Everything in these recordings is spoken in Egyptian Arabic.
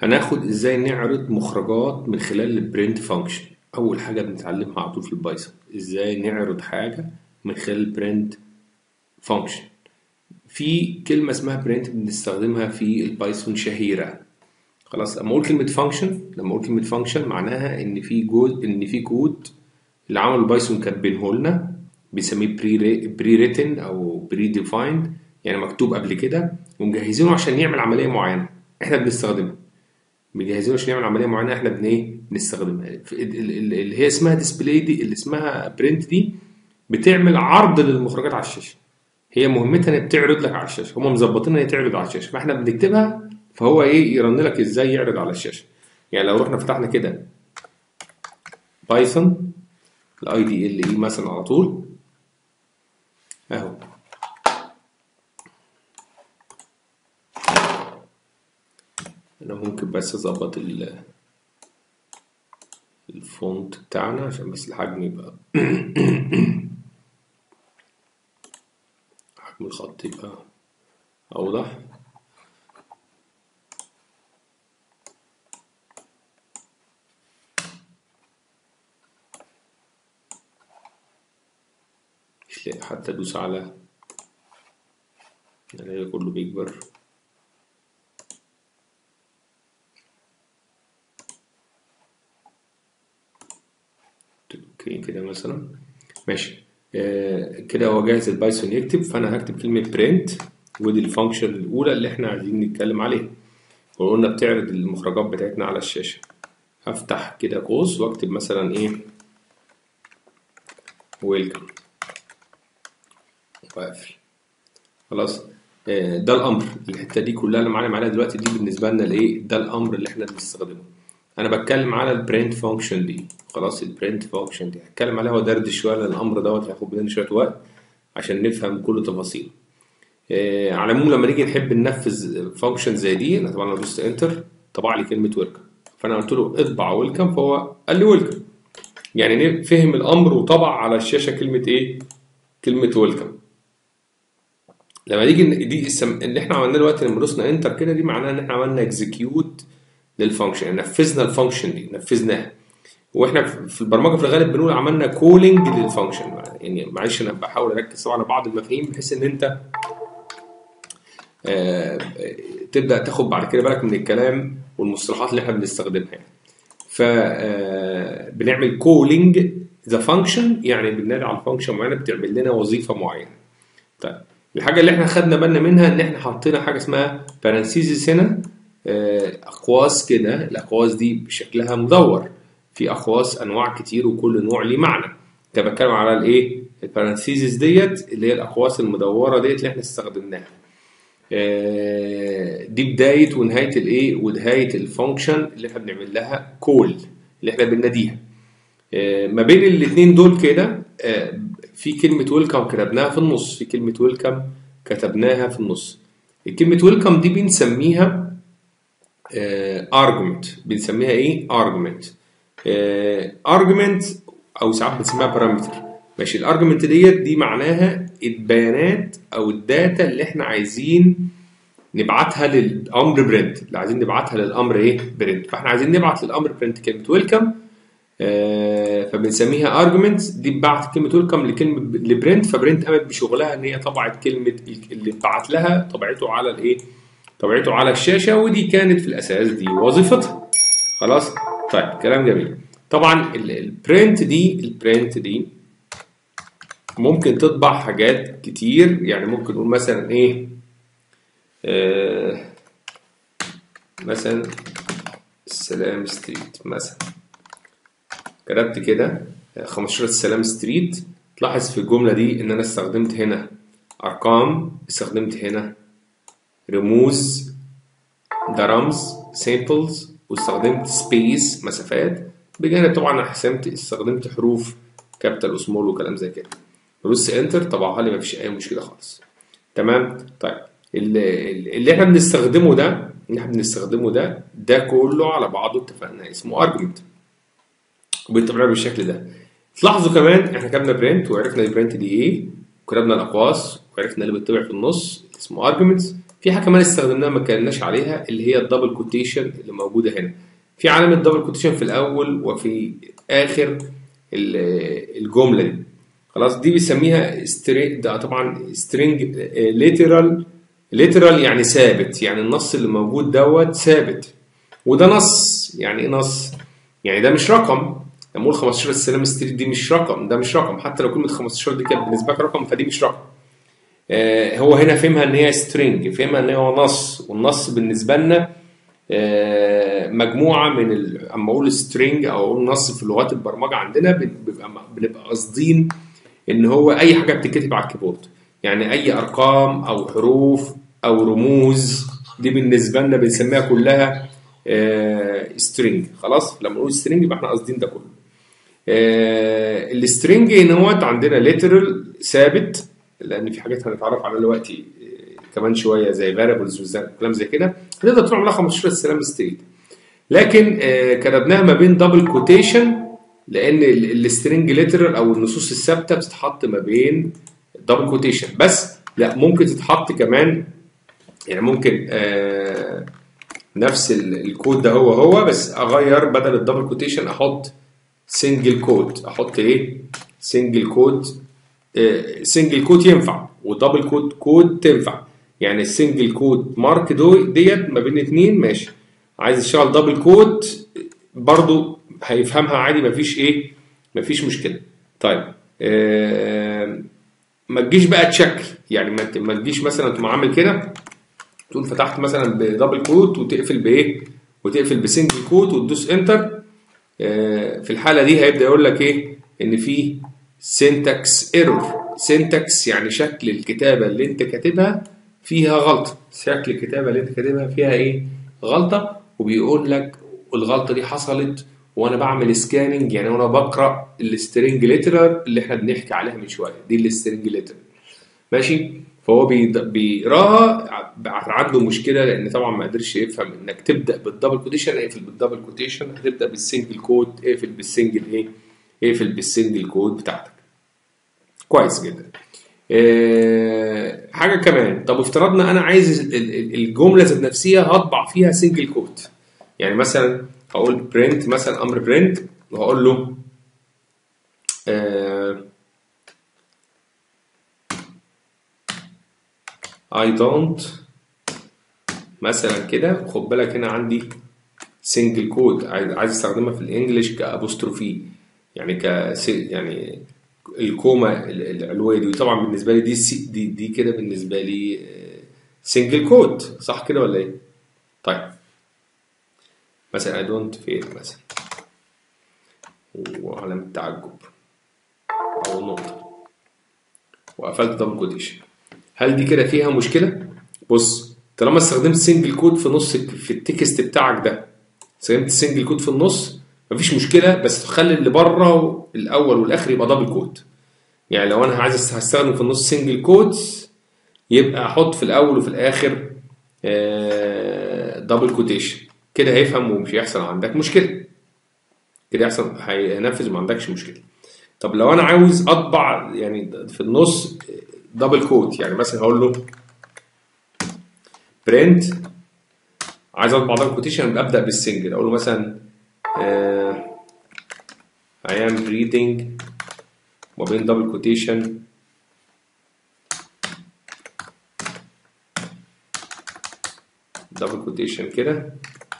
هناخد ازاي نعرض مخرجات من خلال البرنت فانكشن اول حاجه بنتعلمها على طول في البايثون ازاي نعرض حاجه من خلال البرنت فانكشن في كلمه اسمها برنت بنستخدمها في البايثون شهيره خلاص لما اقول كلمه فانكشن لما اقول كلمه فانكشن معناها ان في جزء ان في كود اللي عمل البايثون كاتبينه لنا بنسميه بري ريتن او بري ديفايند يعني مكتوب قبل كده ومجهزينه عشان يعمل عمليه معينه احنا بنستخدمها مجهزينه عشان يعمل عمليه معينه احنا بن ايه بنستخدمها اللي هي اسمها ديسبلاي دي اللي اسمها برنت دي بتعمل عرض للمخرجات على الشاشه هي مهمتها ان بتعرض لك على الشاشه هم مظبطين ان هي تعرض على الشاشه فاحنا بنكتبها فهو ايه يرن لك ازاي يعرض على الشاشه يعني لو رحنا فتحنا كده بايثون الاي دي ال اي مثلا على طول اهو انا ممكن بس اظبط الفونت بتاعنا عشان بس الحجم يبقى حجم الخط يبقى اوضح مش لاقي حتى ادوس على الاقي كله بيكبر اوكي كده مثلا ماشي آه كده هو جاهز البايثون يكتب فانا هكتب كلمه برنت ودي الفانكشن الاولى اللي احنا عايزين نتكلم عليها وقلنا بتعرض المخرجات بتاعتنا على الشاشه هفتح كده قوس واكتب مثلا ايه ويلكم واقفل خلاص آه ده الامر الحته دي كلها اللي معانا عليها دلوقتي دي بالنسبه لنا الايه ده الامر اللي احنا بنستخدمه انا بتكلم على البرنت فانكشن دي خلاص البرنت فانكشن دي هتكلم عليها ودردش شويه لان الامر دوت هياخد مننا شويه وقت عشان نفهم كل تفاصيله آه على العموم لما نيجي نحب ننفذ فانكشن زي دي انا طبعا لو دوست انتر طبع لي كلمه ويلكم فانا قلت له اطبع ويلكم فهو قال لي ويلكم يعني فهم الامر وطبع على الشاشه كلمه ايه كلمه ويلكم لما نيجي دي السم... اللي احنا عملناه دلوقتي لما دوسنا انتر كده دي معناها ان احنا عملنا اكزكيوت للفانكشن يعني نفذنا الفانكشن دي نفذناها واحنا في البرمجه في الغالب بنقول عملنا كولينج للفانكشن يعني معلش انا بحاول اركز طبعا على بعض المفاهيم بحيث ان انت آه تبدا تاخد بعد كده بالك من الكلام والمصطلحات اللي احنا بنستخدمها يعني ف بنعمل كولينج ذا فانكشن يعني بننادي على الفانكشن معينه بتعمل لنا وظيفه معينه طيب الحاجه اللي احنا خدنا بالنا منها ان احنا حطينا حاجه اسمها بارانسيزيس هنا اقواس كده الاقواس دي شكلها مدور في اقواس انواع كتير وكل نوع ليه معنى كنت بتكلم على الايه البارانسيزيس ديت اللي هي الاقواس المدوره ديت اللي احنا استخدمناها دي بدايه ونهايه الايه ونهايه الفانكشن اللي احنا بنعمل لها كول اللي احنا بنناديها ما بين الاثنين دول كده في كلمه ويلكم كتبناها في النص في كلمه ويلكم كتبناها في النص الكلمه ويلكم دي بنسميها ارجمنت بنسميها ايه ارجمنت ارجمنت او ساعات بنسميها بارامتر ماشي الارجمنت ديت دي معناها البيانات او الداتا اللي احنا عايزين نبعتها للامر برنت اللي عايزين نبعتها للامر ايه برنت فاحنا عايزين نبعت للامر برنت كلمه ويلكم آه فبنسميها ارجمنت دي بعت كلمه ويلكم لكلمه لبرنت فبرنت قامت بشغلها ان هي طبعت كلمه اللي اتبعت لها طبعته على الايه طبعته على الشاشه ودي كانت في الاساس دي وظيفتها خلاص طيب كلام جميل طبعا البرنت دي البرنت دي ممكن تطبع حاجات كتير يعني ممكن نقول مثلا ايه آه مثلا السلام ستريت مثلا كتبت كده 15 السلام ستريت تلاحظ في الجملة دي ان انا استخدمت هنا ارقام استخدمت هنا رموز درامز سيمبلز واستخدمت سبيس مسافات بجانب طبعا حسمت استخدمت حروف كابيتال وسمول وكلام زي كده بدوس انتر طبعها لي مفيش اي مشكله خالص تمام طيب اللي, اللي احنا بنستخدمه ده اللي احنا بنستخدمه ده ده كله على بعضه اتفقنا اسمه ارجمنت وبيطبع بالشكل ده تلاحظوا كمان احنا كتبنا برنت وعرفنا البرنت دي ايه وكتبنا الاقواس وعرفنا اللي بيطبع في النص اسمه ارجمنتس في حاجه كمان استخدمناها ما اتكلمناش عليها اللي هي الدبل كوتيشن اللي موجوده هنا في علامه دبل كوتيشن في الاول وفي اخر ال- الجمله دي خلاص دي بنسميها سترينج ده طبعا سترينج ليترال ليترال يعني ثابت يعني النص اللي موجود دوت ثابت وده نص يعني ايه نص يعني ده مش رقم لما اقول 15 السلام ستريت دي مش رقم ده مش رقم حتى لو كلمه 15 دي كانت بالنسبه لك رقم فدي مش رقم آه، هو هنا فهمها ان هي سترينج فهمها ان هو نص والنص بالنسبه لنا آه، مجموعه من ال... اما اقول سترينج او اقول نص في لغات البرمجه عندنا بن- بيبقى بنبقى قاصدين ان هو اي حاجه بتتكتب على الكيبورد يعني اي ارقام او حروف او رموز دي بالنسبه لنا بنسميها كلها سترينج خلاص لما نقول سترينج يبقى احنا قاصدين ده كله آه، السترينج ان هو عندنا ليترال ثابت لان في حاجات هنتعرف عليها دلوقتي آه، كمان شويه زي فاريبلز وكلام زي كده هنقدر تروح لها 15 سلام ستريت لكن آه، كتبناها ما بين دبل كوتيشن لان السترينج ليترال او النصوص الثابته بتتحط ما بين دبل كوتيشن بس لا ممكن تتحط كمان يعني ممكن آه نفس ال- الكود ده هو هو بس اغير بدل الدبل كوتيشن احط سنجل كود احط ايه سنجل كود سنجل كود ينفع ودبل كود كود تنفع يعني السنجل كود مارك دو ديت ما بين اتنين ماشي عايز اشتغل دبل كود برضو هيفهمها عادي مفيش ايه مفيش مشكله طيب آه ما تجيش بقى تشكل يعني ما ت- ما تجيش مثلا تقوم عامل كده تقول فتحت مثلا بدبل كوت وتقفل بايه وتقفل بسنجل كوت وتدوس انتر آه، في الحاله دي هيبدا يقول لك ايه ان في سينتاكس ايرور سينتاكس يعني شكل الكتابه اللي انت كاتبها فيها غلطه شكل الكتابه اللي انت كاتبها فيها ايه غلطه وبيقول لك الغلطه دي حصلت وانا بعمل سكاننج يعني وانا بقرا السترنج ليترال اللي احنا بنحكي عليها من شويه دي السترنج ليترال ماشي فهو بيد- بيقراها ع- عنده مشكله لان طبعا ما قدرش يفهم انك تبدا بالدبل كوتيشن اقفل بالدبل كوتيشن هتبدا بالسنجل كود اقفل بالسنجل ايه اقفل بالسنجل كود بتاعتك كويس جدا آه، حاجه كمان طب افترضنا انا عايز ال- ال- الجمله ذات نفسها هطبع فيها سنجل كود يعني مثلا هقول برنت مثلا امر برنت وهقول له آه I don't مثلا كده خد بالك هنا عندي سنجل كود عايز عايز استخدمها في الانجليش كابوستروفي يعني ك يعني الكوما ال- العلويه دي طبعا بالنسبه لي دي سي- دي دي كده بالنسبه لي سنجل كود صح كده ولا ايه؟ طيب مثلا I don't fail مثلا وعلامة تعجب أو نقطة وقفلت دبل كوتيشن هل دي كده فيها مشكلة؟ بص طالما استخدمت سنجل كود في نص في التكست بتاعك ده استخدمت سنجل كود في النص مفيش مشكلة بس تخلي اللي بره الأول والآخر يبقى دبل كود يعني لو أنا عايز هستخدم في النص سنجل كودز يبقى أحط في الأول وفي الآخر دبل كوتيشن كده هيفهم ومش هيحصل عندك مشكلة كده يحصل هينفذ وما عندكش مشكلة طب لو أنا عاوز أطبع يعني في النص دبل كود يعني مثلا هقول له برنت عايز اطبع دبل كوتيشن ابدا بالسنجل اقول له مثلا آه I am reading وبين دبل كوتيشن دبل كوتيشن كده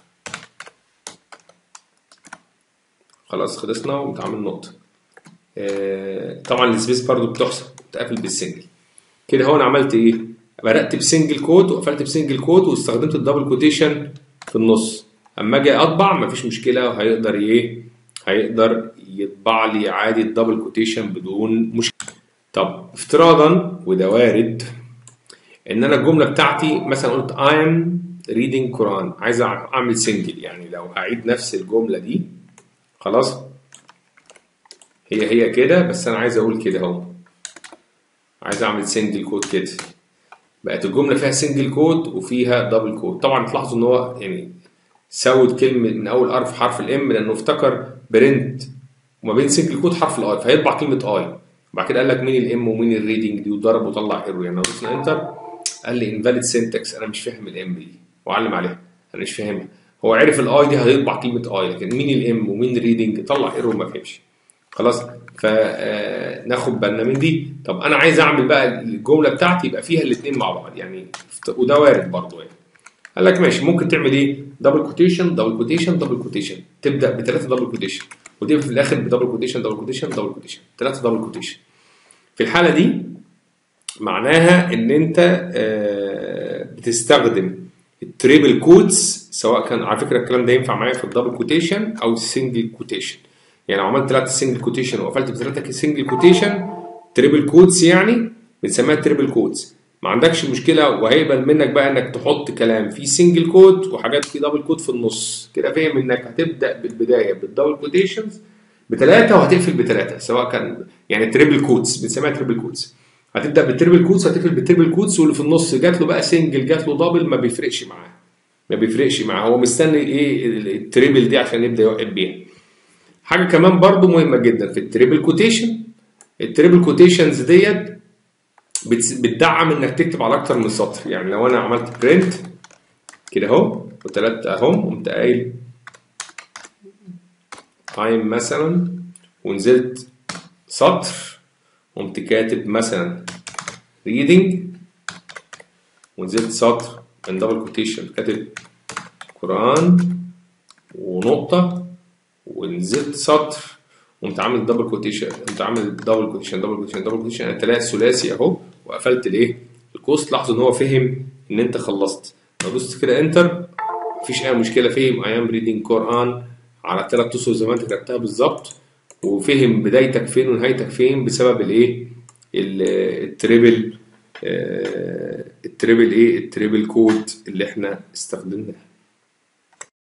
خلاص خلصنا وبتعمل نقطة آه طبعا السبيس برضو بتحسب بتقفل بالسنجل كده هو انا عملت ايه؟ بدات بسنجل كود وقفلت بسنجل كود واستخدمت الدبل كوتيشن في النص اما اجي اطبع مفيش مشكله وهيقدر ايه؟ هيقدر يطبع لي عادي الدبل كوتيشن بدون مشكله. طب افتراضا وده وارد ان انا الجمله بتاعتي مثلا قلت I am reading Quran عايز اعمل سنجل يعني لو هعيد نفس الجمله دي خلاص هي هي كده بس انا عايز اقول كده اهو عايز اعمل سنجل كود كده بقت الجمله فيها سنجل كود وفيها دبل كود طبعا تلاحظوا ان هو يعني سود كلمه من اول حرف حرف الام لانه افتكر برنت وما بين سنجل كود حرف الاي فهيطبع كلمه اي وبعد كده قال لك مين الام ومين الريدنج دي وضرب وطلع ايرور يعني لو دوسنا انتر قال لي invalid syntax انا مش فاهم الام دي وعلم عليها انا مش فاهمها هو عرف الاي دي هيطبع كلمه اي لكن مين الام ومين ريدنج طلع ايرور ما فهمش خلاص فناخد بالنا من دي طب انا عايز اعمل بقى الجمله بتاعتي يبقى فيها الاثنين مع بعض يعني وده وارد برضه يعني قال لك ماشي ممكن تعمل ايه دبل كوتيشن دبل كوتيشن دبل كوتيشن تبدا بثلاثه دبل كوتيشن وتقفل في الاخر بدبل كوتيشن دبل كوتيشن دبل كوتيشن ثلاثه دبل كوتيشن في الحاله دي معناها ان انت آه، بتستخدم التريبل كودز سواء كان على فكره الكلام ده ينفع معايا في الدبل كوتيشن او السنجل كوتيشن يعني لو عملت ثلاثه سنجل كوتيشن وقفلت بثلاثه سنجل كوتيشن تريبل كودز يعني بنسميها تريبل كودز ما عندكش مشكله وهيقبل منك بقى انك تحط كلام فيه سنجل كود وحاجات فيه دبل كود في النص كده فاهم انك هتبدا بالبدايه بالدبل كوتيشنز بثلاثه وهتقفل بثلاثه سواء كان يعني تريبل كودز بنسميها تريبل كودز هتبدا بالتريبل كودز هتقفل بالتريبل كودز واللي في النص جات له بقى سنجل جات له دبل ما بيفرقش معاه ما بيفرقش معاه هو مستني ايه التريبل دي عشان يبدا يوقف بيها حاجه كمان برضو مهمه جدا في التريبل كوتيشن التريبل كوتيشنز ديت بتس- بتدعم انك تكتب على اكتر من سطر يعني لو انا عملت برنت كده اهو وثلاث اهم قمت قايل تايم مثلا ونزلت سطر قمت كاتب مثلا ريدنج ونزلت سطر من دبل كوتيشن كاتب قرآن ونقطة ونزلت سطر قمت عامل دبل كوتيشن قمت عامل دبل كوتيشن دبل كوتيشن دبل كوتيشن انا طلعت ثلاثي اهو وقفلت الايه القوس لاحظوا ان هو فهم ان انت خلصت لو دوست كده انتر مفيش اي مشكله فهم اي ام ريدنج قران على ثلاث اسس زي ما انت كتبتها بالظبط وفهم بدايتك فين ونهايتك فين بسبب الايه ال- التريبل آه، التريبل ايه التريبل كود اللي احنا استخدمناه